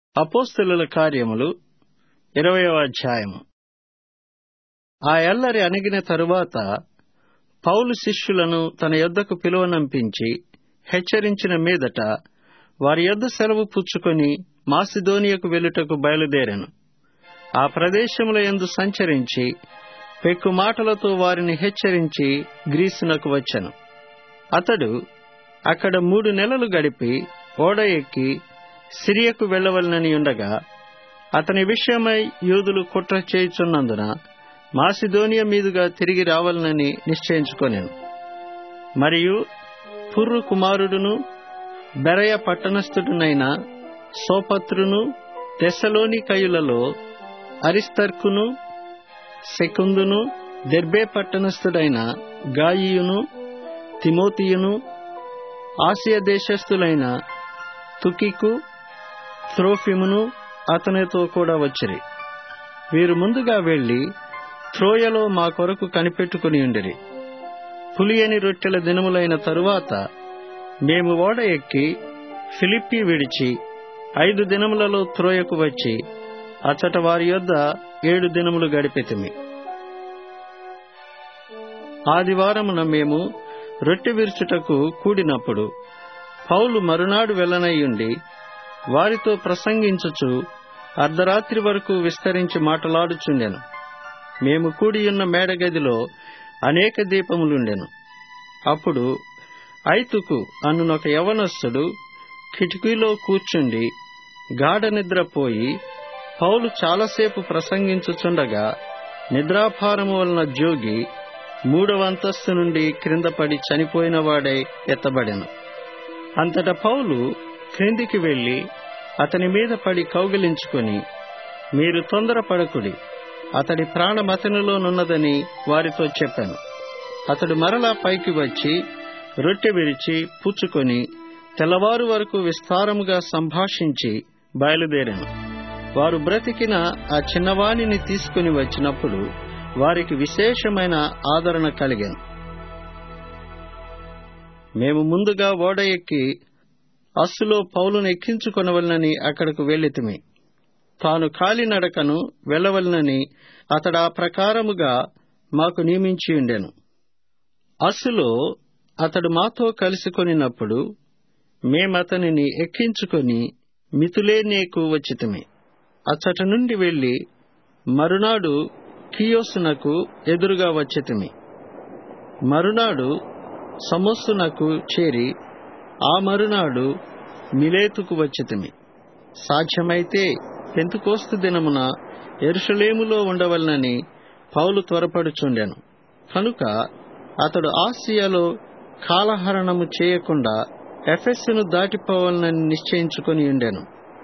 అపోస్తలుల కార్యములు ఇరవయవ అధ్యాయము ఆ ఎల్లరి అణిగిన తరువాత పౌలు శిష్యులను తన యొద్దకు పిలువనంపించి హెచ్చరించిన మీదట వారి యొద్ద సెలవు పుచ్చుకొని మాసిదోనియకు వెళ్ళుటకు బయలుదేరాను ఆ ప్రదేశముల యందు సంచరించి పెక్కు మాటలతో వారిని హెచ్చరించి గ్రీసునకు వచ్చాను అతడు అక్కడ మూడు నెలలు గడిపి ఓడ ఎక్కి సిరియకు వెళ్లవలనని ఉండగా అతని విషయమై యూదులు కుట్ర చేయుచున్నందున మాసిదోనియ మీదుగా తిరిగి రావాలనని నిశ్చయించుకొనెను మరియు పుర్రు కుమారుడును బెరయ పట్టణస్థుడునైన సోపత్రును తెస్సలోని కయులలో అరిస్తర్కును శకుందును దెర్బే పట్టణస్థుడైన గాయియును తిమోతియును ఆసియా దేశస్థులైన తుకికు త్రోఫిమును అతనితో కూడా వచ్చిరి వీరు ముందుగా వెళ్లి త్రోయలో మా కొరకు కనిపెట్టుకుని ఉండిరి పులియని రొట్టెల దినములైన తరువాత మేము ఓడ ఎక్కి ఫిలిప్పి విడిచి ఐదు దినములలో త్రోయకు వచ్చి అచ్చట వారి యొద్ద ఏడు దినములు గడిపితిమి ఆదివారమున మేము రొట్టె విరుచుటకు కూడినప్పుడు పౌలు మరునాడు వెళ్లనయ్యుండి వారితో ప్రసంగించుచు అర్ధరాత్రి వరకు విస్తరించి మాటలాడుచుండెను మేము కూడియున్న మేడగదిలో అనేక దీపములుండెను అప్పుడు ఐతుకు అన్నునొక యవనస్తుడు కిటికీలో కూర్చుండి గాఢ నిద్రపోయి పౌలు చాలాసేపు ప్రసంగించుచుండగా నిద్రాభారము వలన జోగి మూడవ అంతస్తు నుండి క్రింద పడి చనిపోయిన వాడై ఎత్తబడెను అంతట పౌలు క్రిందికి వెళ్లి అతని మీద పడి కౌగిలించుకుని మీరు తొందరపడకుడి అతడి ప్రాణమతనిలోనున్నదని వారితో చెప్పాను అతడు మరలా పైకి వచ్చి రొట్టె విరిచి పుచ్చుకొని తెల్లవారు వరకు విస్తారముగా సంభాషించి బయలుదేరాను వారు బ్రతికిన ఆ చిన్నవాణిని తీసుకుని వచ్చినప్పుడు వారికి విశేషమైన ఆదరణ కలిగాను మేము ముందుగా ఓడ ఎక్కి అస్సులో పౌలును ఎక్కించుకొనవలనని అక్కడకు వెళ్ళితిమి తాను కాలినడకను వెళ్ళవలనని అతడు ఆ ప్రకారముగా మాకు నియమించి ఉండెను అస్సులో అతడు మాతో కలుసుకొనినప్పుడు మేమతనిని ఎక్కించుకొని మితులేనేకు వచ్చితిమి అచ్చట నుండి వెళ్లి మరునాడు కియోసునకు ఎదురుగా వచ్చితిమి మరునాడు సమస్సునకు చేరి ఆ మరునాడు మిలేతుకు వచ్చితిమి సాధ్యమైతే పెంతుకోస్తు దినమున ఎరుషలేములో ఉండవలనని పౌలు త్వరపడుచుండెను కనుక అతడు ఆసియాలో కాలహరణము చేయకుండా ఎఫెస్సును దాటిపోవాలని నిశ్చయించుకొని ఉండెను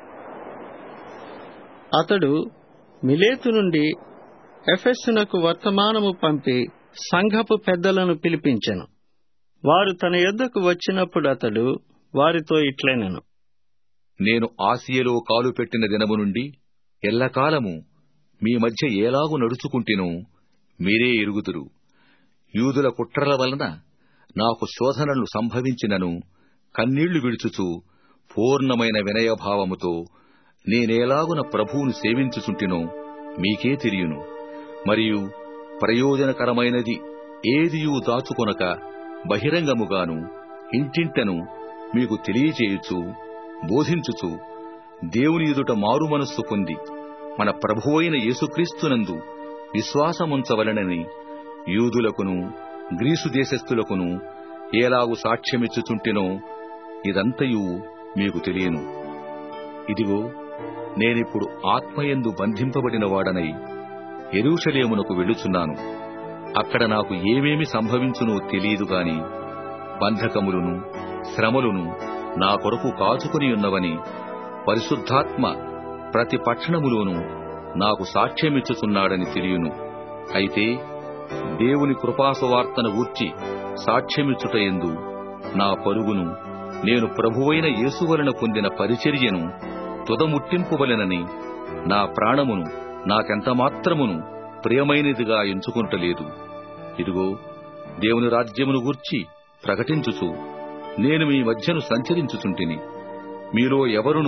అతడు మిలేతు నుండి ఎఫెస్సునకు వర్తమానము పంపి సంఘపు పెద్దలను పిలిపించెను వారు తన యొద్దకు వచ్చినప్పుడు అతడు వారితో ఇట్లనెను నేను ఆసియలో కాలు పెట్టిన దినము నుండి ఎల్లకాలము మీ మధ్య ఏలాగు నడుచుకుంటేనో మీరే ఎరుగుదురు యూదుల కుట్రల వలన నాకు శోధనలు సంభవించినను కన్నీళ్లు విడుచుచు పూర్ణమైన వినయభావముతో నేనేలాగున ప్రభువును సేవించుచుంటినో మీకే తెలియను మరియు ప్రయోజనకరమైనది ఏదియూ దాచుకొనక బహిరంగముగాను ఇంటింటను మీకు తెలియచేయుచు బోధించుచు దేవుని ఎదుట మారు మనస్సు పొంది మన ప్రభువైన యేసుక్రీస్తునందు విశ్వాసముంచవలనని యూదులకును గ్రీసు దేశస్థులకును ఏలాగు సాక్ష్యమిచ్చుచుంటినో ఇదంతయు మీకు తెలియను ఇదిగో నేనిప్పుడు ఆత్మయందు బంధింపబడిన వాడనై ఎరూషలేమునకు వెళ్ళుచున్నాను అక్కడ నాకు ఏమేమి సంభవించునో తెలియదు గాని బంధకములను శ్రమలును నా కొరకు కాచుకుని ఉన్నవని పరిశుద్ధాత్మ ప్రతి పట్టణములోనూ నాకు సాక్ష్యమిచ్చుచున్నాడని తెలియను అయితే దేవుని కృపాసువార్తను గూర్చి సాక్ష్యమిచ్చుట ఎందు నా పరుగును నేను ప్రభువైన యేసువలన పొందిన పరిచర్యను తుదముట్టింపువలెనని నా ప్రాణమును నాకెంతమాత్రమును ప్రియమైనదిగా ఎంచుకుంటలేదు ఇదిగో దేవుని రాజ్యమును గూర్చి ప్రకటించుచు నేను మీ మధ్యను సంచరించుచుంటిని మీలో ఎవరును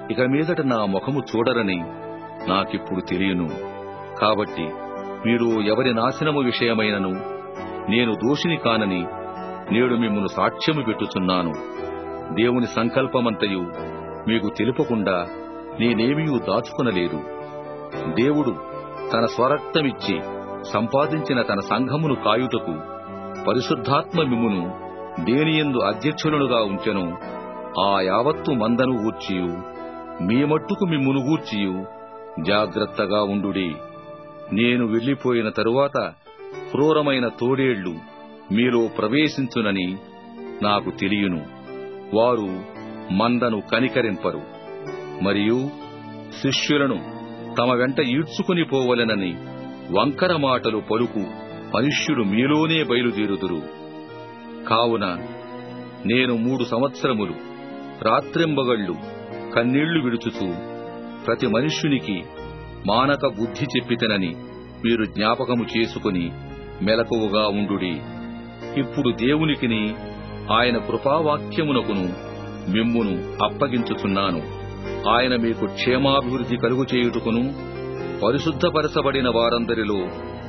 ఇక మీదట నా ముఖము చూడరని నాకిప్పుడు తెలియను కాబట్టి మీరు ఎవరి నాశనము విషయమైనను నేను దోషిని కానని నేడు మిమ్మను సాక్ష్యము పెట్టుచున్నాను దేవుని సంకల్పమంతయు మీకు తెలుపకుండా నేనేమీ దాచుకొనలేదు దేవుడు తన స్వరక్తమిచ్చి సంపాదించిన తన సంఘమును కాయుటకు పరిశుద్ధాత్మ మిమ్మును దేనియందు అధ్యక్షులనుగా ఉంచెను ఆ యావత్తు మందను గూర్చియు మీ మట్టుకు మిమ్మును గూర్చియు జాగ్రత్తగా ఉండుడి నేను వెళ్లిపోయిన తరువాత క్రూరమైన తోడేళ్లు మీలో ప్రవేశించునని నాకు తెలియను వారు మందను కనికరింపరు మరియు శిష్యులను తమ వెంట ఈడ్చుకుని పోవలెనని వంకర మాటలు పలుకు మనుష్యులు మీలోనే బయలుదేరుదురు కావున నేను మూడు సంవత్సరములు రాత్రింబగళ్ళు కన్నీళ్లు విడుచుచూ ప్రతి మనుష్యునికి మానక బుద్ధి చెప్పితనని మీరు జ్ఞాపకము చేసుకుని మెలకువగా ఉండుడి ఇప్పుడు దేవునికిని ఆయన కృపావాక్యమునకును మిమ్మును అప్పగించుచున్నాను ఆయన మీకు క్షేమాభివృద్ధి కలుగు చేయుటకును పరిశుద్ధపరచబడిన వారందరిలో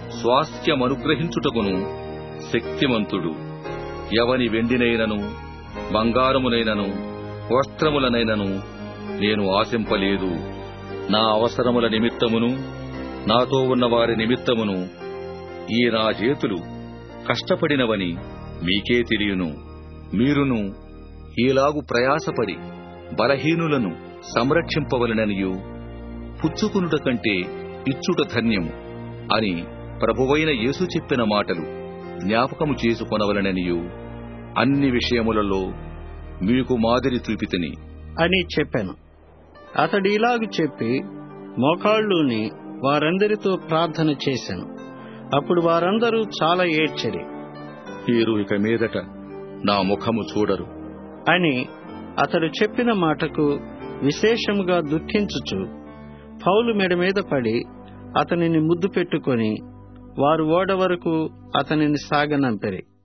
స్వాస్థ్యమనుగ్రహించుటకును శక్తిమంతుడు ఎవని వెండినైనను బంగారమునైనను వస్త్రములనైనను నేను ఆశింపలేదు నా అవసరముల నిమిత్తమును నాతో ఉన్న వారి నిమిత్తమును ఈ నా చేతులు కష్టపడినవని మీకే తెలియను మీరును ఈలాగు ప్రయాసపడి బలహీనులను సంరక్షింపవలననియు పుచ్చుకునుట కంటే ఇచ్చుట ధన్యము అని ప్రభువైన యేసు చెప్పిన మాటలు జ్ఞాపకము చేసుకొనవలననియు అన్ని విషయములలో మీకు మాదిరి చూపితిని అని చెప్పాను అతడు ఇలాగు చెప్పి మోకాళ్ళుని వారందరితో ప్రార్థన చేశాను అప్పుడు వారందరూ చాలా ఏడ్చరి మీరు ఇక మీదట నా ముఖము చూడరు అని అతడు చెప్పిన మాటకు విశేషముగా దుఃఖించుచు పౌలు మెడ మీద పడి అతనిని ముద్దు పెట్టుకొని వారు ఓడ వరకు అతనిని సాగనంపెరి